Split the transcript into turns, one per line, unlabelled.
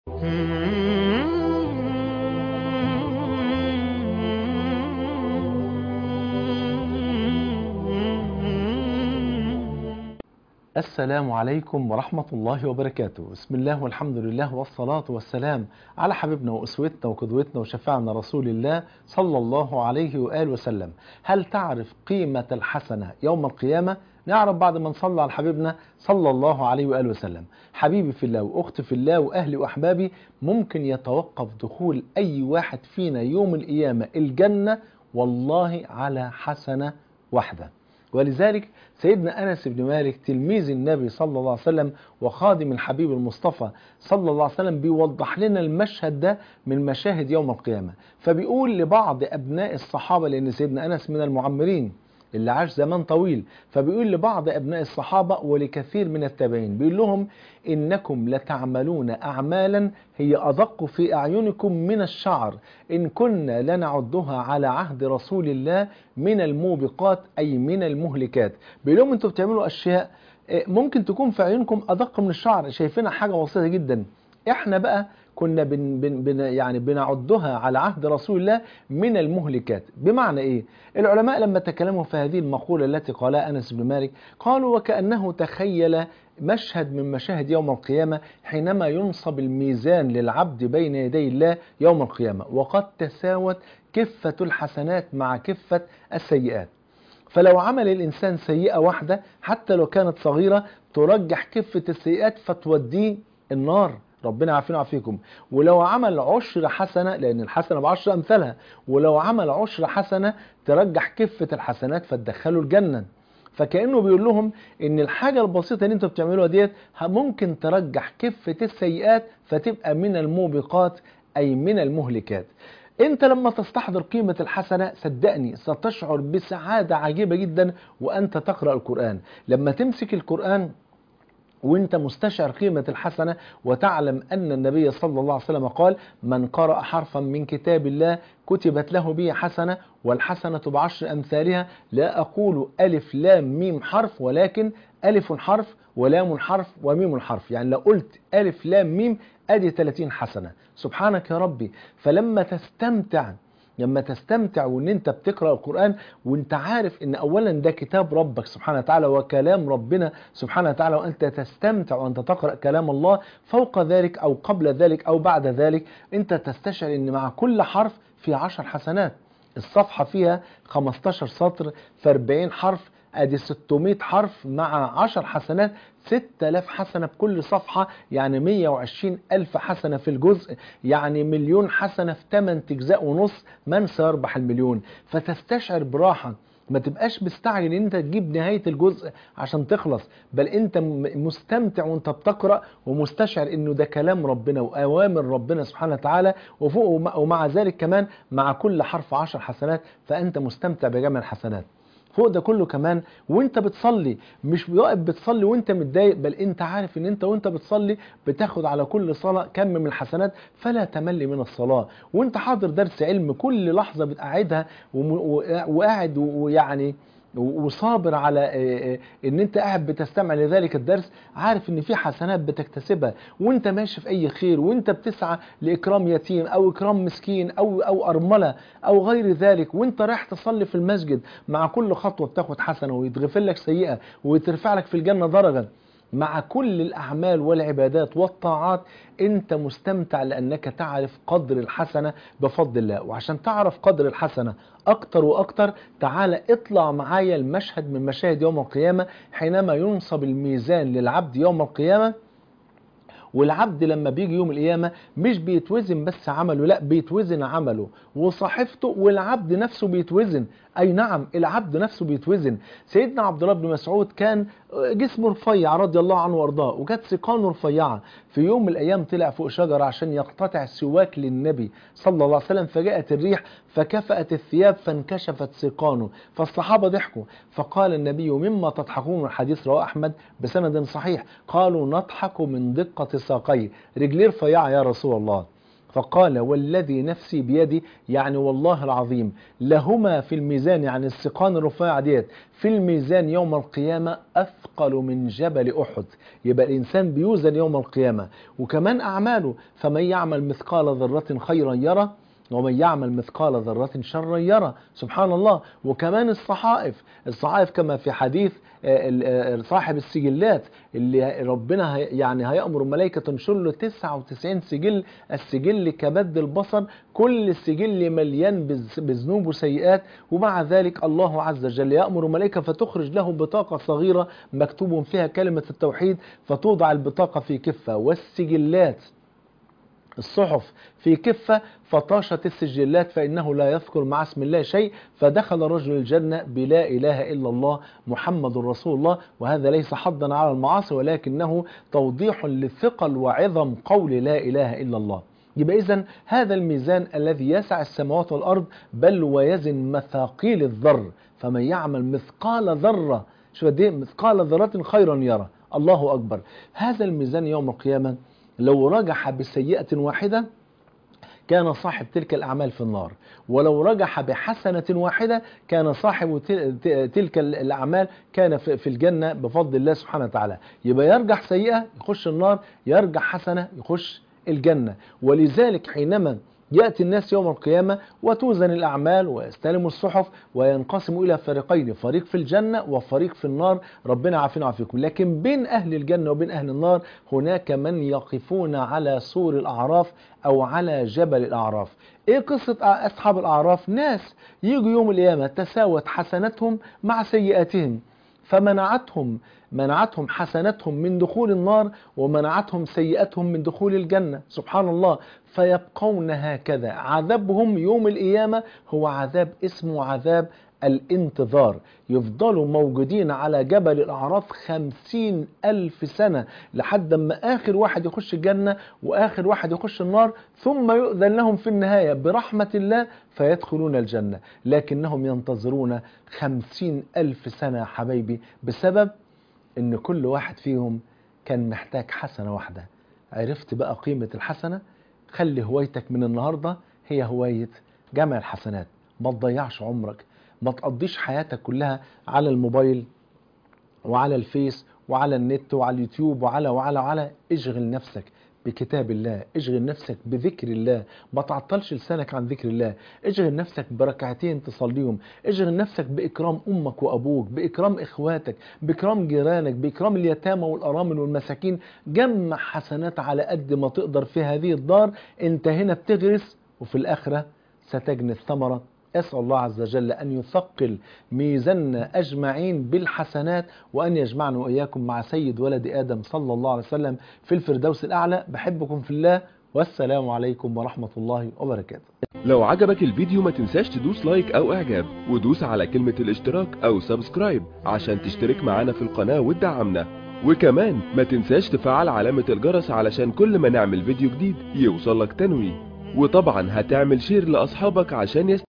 السلام عليكم ورحمة الله وبركاته بسم الله والحمد لله والصلاة والسلام على حبيبنا وأسوتنا وقدوتنا وشفاعنا رسول الله صلى الله عليه وآله وسلم هل تعرف قيمة الحسنة يوم القيامة؟ نعرف بعد ما نصلى على حبيبنا صلى الله عليه وآله وسلم حبيبي في الله وأختي في الله وأهلي وأحبابي ممكن يتوقف دخول أي واحد فينا يوم القيامة الجنة والله على حسنة واحدة ولذلك سيدنا أنس بن مالك تلميذ النبي صلى الله عليه وسلم وخادم الحبيب المصطفى صلى الله عليه وسلم بيوضح لنا المشهد ده من مشاهد يوم القيامة فبيقول لبعض أبناء الصحابة لأن سيدنا أنس من المعمرين اللي عاش زمان طويل فبيقول لبعض أبناء الصحابة ولكثير من التابعين بيقول لهم إنكم لتعملون أعمالا هي أدق في أعينكم من الشعر إن كنا لنعدها على عهد رسول الله من الموبقات أي من المهلكات بيقول لهم أنتوا بتعملوا أشياء ممكن تكون في عيونكم أدق من الشعر شايفينها حاجة بسيطة جدا إحنا بقى كنا بن بن بن يعني بنعدها على عهد رسول الله من المهلكات بمعنى ايه العلماء لما تكلموا في هذه المقولة التي قالها أنس بن مالك قالوا وكأنه تخيل مشهد من مشاهد يوم القيامة حينما ينصب الميزان للعبد بين يدي الله يوم القيامة وقد تساوت كفة الحسنات مع كفة السيئات فلو عمل الإنسان سيئة واحدة حتى لو كانت صغيرة ترجح كفة السيئات فتوديه النار ربنا يعافينا ويعافيكم ولو عمل عشر حسنة لأن الحسنة بعشر أمثالها ولو عمل عشر حسنة ترجح كفة الحسنات فتدخله الجنة فكأنه بيقول لهم ان الحاجة البسيطة اللي انتوا بتعملوها ديت ممكن ترجح كفة السيئات فتبقى من الموبقات أي من المهلكات انت لما تستحضر قيمة الحسنة صدقني ستشعر بسعادة عجيبة جدا وانت تقرأ القرآن لما تمسك القرآن وانت مستشعر قيمة الحسنة وتعلم أن النبي صلى الله عليه وسلم قال من قرأ حرفا من كتاب الله كتبت له به حسنة والحسنة بعشر أمثالها لا أقول ألف لام ميم حرف ولكن ألف حرف ولام حرف وميم حرف يعني لو قلت ألف لام ميم أدي 30 حسنة سبحانك يا ربي فلما تستمتع لما تستمتع وان انت بتقرأ القرآن وانت عارف ان اولا ده كتاب ربك سبحانه وتعالى وكلام ربنا سبحانه وتعالى وانت تستمتع وانت تقرأ كلام الله فوق ذلك او قبل ذلك او بعد ذلك انت تستشعر ان مع كل حرف في عشر حسنات الصفحة فيها 15 سطر في 40 حرف ادي 600 حرف مع 10 حسنات 6000 حسنة بكل صفحة يعني 120 ألف حسنة في الجزء يعني مليون حسنة في 8 أجزاء ونص من سيربح المليون فتستشعر براحة ما تبقاش مستعجل ان انت تجيب نهاية الجزء عشان تخلص بل انت مستمتع وانت بتقرأ ومستشعر انه ده كلام ربنا واوامر ربنا سبحانه وتعالى وفوق ومع ذلك كمان مع كل حرف عشر حسنات فانت مستمتع بجمع الحسنات فوق ده كله كمان وانت بتصلي مش واقف بتصلي وانت متضايق بل انت عارف ان انت وانت بتصلي بتاخد على كل صلاة كم من الحسنات فلا تمل من الصلاة وانت حاضر درس علم كل لحظة بتقعدها وقاعد ويعني وصابر على ان انت قاعد بتستمع لذلك الدرس عارف ان في حسنات بتكتسبها وانت ماشي في اي خير وانت بتسعى لاكرام يتيم او اكرام مسكين او او ارمله او غير ذلك وانت رايح تصلي في المسجد مع كل خطوه بتاخد حسنه ويتغفر لك سيئه ويترفع لك في الجنه درجه مع كل الأعمال والعبادات والطاعات أنت مستمتع لأنك تعرف قدر الحسنة بفضل الله وعشان تعرف قدر الحسنة أكتر وأكتر تعالى اطلع معايا المشهد من مشاهد يوم القيامة حينما ينصب الميزان للعبد يوم القيامة والعبد لما بيجي يوم القيامة مش بيتوزن بس عمله لا بيتوزن عمله وصحيفته والعبد نفسه بيتوزن أي نعم العبد نفسه بيتوزن سيدنا عبد الله بن مسعود كان جسمه رفيع رضي الله عنه وارضاه وكانت سيقانه رفيعة في يوم من الأيام طلع فوق شجرة عشان يقتطع السواك للنبي صلى الله عليه وسلم فجاءت الريح فكفأت الثياب فانكشفت سيقانه فالصحابة ضحكوا فقال النبي مما تضحكون الحديث رواه أحمد بسند صحيح قالوا نضحك من دقة ساقيه رجليه رفيعة يا رسول الله فقال والذي نفسي بيدي يعني والله العظيم لهما في الميزان يعني السقان الرفيعة ديت في الميزان يوم القيامة أثقل من جبل أحد يبقى الإنسان بيوزن يوم القيامة وكمان أعماله فمن يعمل مثقال ذرة خيرا يرى ومن يعمل مثقال ذرة شرا يرى سبحان الله وكمان الصحائف الصحائف كما في حديث صاحب السجلات اللي ربنا يعني هيأمر الملائكة تنشر له 99 سجل السجل كبد البصر كل سجل مليان بذنوب وسيئات ومع ذلك الله عز وجل يأمر الملائكة فتخرج له بطاقة صغيرة مكتوب فيها كلمة التوحيد فتوضع البطاقة في كفة والسجلات الصحف في كفة فطاشت السجلات فإنه لا يذكر مع اسم الله شيء فدخل رجل الجنة بلا إله إلا الله محمد رسول الله وهذا ليس حظا على المعاصي ولكنه توضيح لثقل وعظم قول لا إله إلا الله يبقى إذن هذا الميزان الذي يسع السماوات والأرض بل ويزن مثاقيل الذر فمن يعمل مثقال ذرة شوف دي مثقال ذرة خيرا يرى الله أكبر هذا الميزان يوم القيامة لو رجح بسيئة واحدة كان صاحب تلك الأعمال في النار ولو رجح بحسنة واحدة كان صاحب تلك الأعمال كان في الجنة بفضل الله سبحانه وتعالى يبقى يرجح سيئة يخش النار يرجح حسنة يخش الجنة ولذلك حينما يأتي الناس يوم القيامة وتوزن الأعمال ويستلموا الصحف وينقسموا إلى فريقين فريق في الجنة وفريق في النار ربنا عافينا وعافيكم لكن بين أهل الجنة وبين أهل النار هناك من يقفون على سور الأعراف أو على جبل الأعراف إيه قصة أصحاب الأعراف ناس يجوا يوم القيامة تساوت حسناتهم مع سيئاتهم فمنعتهم منعتهم حسناتهم من دخول النار ومنعتهم سيئاتهم من دخول الجنة سبحان الله فيبقون هكذا عذابهم يوم القيامة هو عذاب اسمه عذاب الانتظار يفضلوا موجودين على جبل الأعراف خمسين ألف سنة لحد ما آخر واحد يخش الجنة وآخر واحد يخش النار ثم يؤذن لهم في النهاية برحمة الله فيدخلون الجنة لكنهم ينتظرون خمسين ألف سنة يا حبايبي بسبب ان كل واحد فيهم كان محتاج حسنة واحدة عرفت بقى قيمة الحسنة خلي هوايتك من النهاردة هي هواية جمع الحسنات ما تضيعش عمرك ما تقضيش حياتك كلها على الموبايل وعلى الفيس وعلى النت وعلى اليوتيوب وعلى وعلى وعلى اشغل نفسك بكتاب الله اشغل نفسك بذكر الله ما تعطلش لسانك عن ذكر الله اشغل نفسك بركعتين تصليهم اشغل نفسك بإكرام أمك وأبوك بإكرام إخواتك بإكرام جيرانك بإكرام اليتامى والأرامل والمساكين جمع حسنات على قد ما تقدر في هذه الدار انت هنا بتغرس وفي الآخرة ستجني الثمرة أسأل الله عز وجل أن يثقل ميزاننا أجمعين بالحسنات وأن يجمعنا وإياكم مع سيد ولد آدم صلى الله عليه وسلم في الفردوس الأعلى بحبكم في الله والسلام عليكم ورحمة الله وبركاته
لو عجبك الفيديو ما تنساش تدوس لايك او اعجاب ودوس على كلمة الاشتراك او سبسكرايب عشان تشترك معانا في القناة وتدعمنا وكمان ما تنساش تفعل علامة الجرس علشان كل ما نعمل فيديو جديد يوصلك تنويه وطبعا هتعمل شير لأصحابك عشان يست...